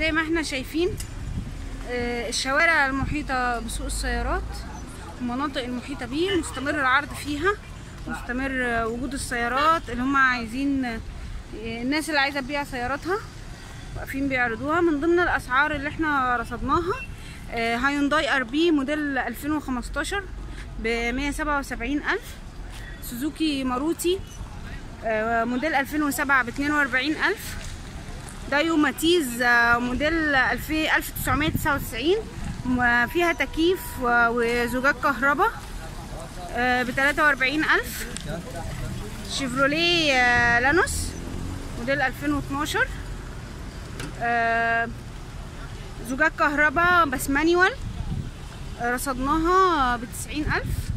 زي ما احنا شايفين آه، الشوارع المحيطة بسوق السيارات المناطق المحيطة بيه مستمر العرض فيها مستمر آه، وجود السيارات اللي هم عايزين آه، الناس اللي عايزة تبيع سياراتها واقفين بيعرضوها من ضمن الأسعار اللي احنا رصدناها آه، هايونداي ار بي موديل 2015 ب 177 ألف سوزوكي ماروتي آه، موديل 2007 ب 42 ألف دايو ماتيز آه، موديل 2000 1999 م- فيها تكييف و- وزجاج كهرباء ب 43 ألف شيفروليه آه، لانوس موديل 2012 آه، زجاج كهرباء بس مانيوال آه، رصدناها ب 90 ألف